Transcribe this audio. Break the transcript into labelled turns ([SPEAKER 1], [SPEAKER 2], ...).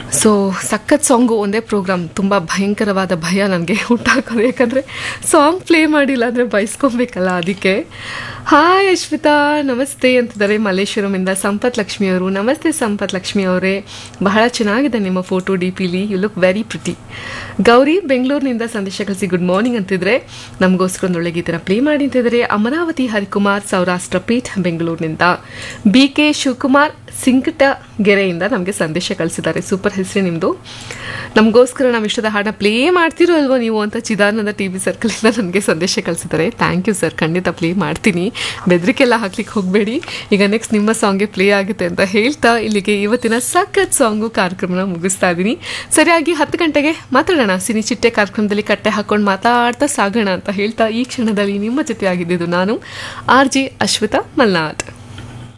[SPEAKER 1] so ಸಖತ್ song ಒಂದೇ program ತುಂಬ ಭಯಂಕರವಾದ ಭಯ ನನಗೆ ಉಂಟಾಕೋದು ಯಾಕಂದರೆ ಸಾಂಗ್ ಪ್ಲೇ ಮಾಡಿಲ್ಲ ಅಂದರೆ ಬಯಸ್ಕೊಬೇಕಲ್ಲ ಅದಕ್ಕೆ ಹಾಯ್ ಅಶ್ವಿತಾ ನಮಸ್ತೆ ಅಂತಿದ್ದಾರೆ ಮಲ್ಲೇಶ್ವರಮಿಂದ ಸಂಪತ್ ಲಕ್ಷ್ಮಿ ಅವರು ನಮಸ್ತೆ ಸಂಪತ್ ಲಕ್ಷ್ಮಿ ಅವರೇ ಬಹಳ ಚೆನ್ನಾಗಿದೆ ನಿಮ್ಮ ಫೋಟೋ ಡಿ ಪಿಲಿ you look very pretty Gauri ಬೆಂಗಳೂರಿನಿಂದ ಸಂದೇಶ ಕಳಿಸಿ ಗುಡ್ ಮಾರ್ನಿಂಗ್ ಅಂತಿದ್ರೆ ನಮಗೋಸ್ಕರ ಒಂದೊಳ್ಳೆ ಗೀತನ ಪ್ಲೇ ಮಾಡಿ ಅಂತಿದ್ದಾರೆ ಅಮರಾವತಿ ಹರಿಕುಮಾರ್ ಸೌರಾಷ್ಟ್ರ ಪೀಠ್ ಬೆಂಗಳೂರಿನಿಂದ ಬಿ ಕೆ ಶಿವಕುಮಾರ್ ಸಿಂಕಟಗೆರೆಯಿಂದ ನಮಗೆ ಸಂದೇಶ ಕಳಿಸಿದ್ದಾರೆ ಸೂಪರ್ ಹೆಸರು ನಿಮ್ಮದು ನಮಗೋಸ್ಕರ ನಾವು ಇಷ್ಟದ ಹಾಡನ್ನ ಪ್ಲೇ ಮಾಡ್ತಿರೋ ಅಲ್ವೋ ನೀವು ಅಂತ ಚಿದಾನಂದ ಟಿ ವಿ ಸರ್ಕಲಿಂದ ನನಗೆ ಸಂದೇಶ ಕಳಿಸಿದ್ದಾರೆ ಥ್ಯಾಂಕ್ ಯು ಸರ್ ಖಂಡಿತ ಪ್ಲೇ ಮಾಡ್ತೀನಿ ಬೆದರಿಕೆಲ್ಲ ಹಾಕ್ಲಿಕ್ಕೆ ಹೋಗಬೇಡಿ ಈಗ ನೆಕ್ಸ್ಟ್ ನಿಮ್ಮ ಸಾಂಗ್ಗೆ ಪ್ಲೇ ಆಗುತ್ತೆ ಅಂತ ಹೇಳ್ತಾ ಇಲ್ಲಿಗೆ ಇವತ್ತಿನ ಸಖತ್ ಸಾಂಗು ಕಾರ್ಯಕ್ರಮನ ಮುಗಿಸ್ತಾ ಇದ್ದೀನಿ ಸರಿಯಾಗಿ ಹತ್ತು ಗಂಟೆಗೆ ಮಾತಾಡೋಣ ಸಿನಿ ಚಿಟ್ಟೆ ಕಾರ್ಯಕ್ರಮದಲ್ಲಿ ಕಟ್ಟೆ ಹಾಕೊಂಡು ಮಾತಾಡ್ತಾ ಸಾಗೋಣ ಅಂತ ಹೇಳ್ತಾ ಈ ಕ್ಷಣದಲ್ಲಿ ನಿಮ್ಮ ಜೊತೆ ಆಗಿದ್ದು ನಾನು ಆರ್ ಜಿ ಅಶ್ವಿತಾ ಮಲ್ನಾಥ್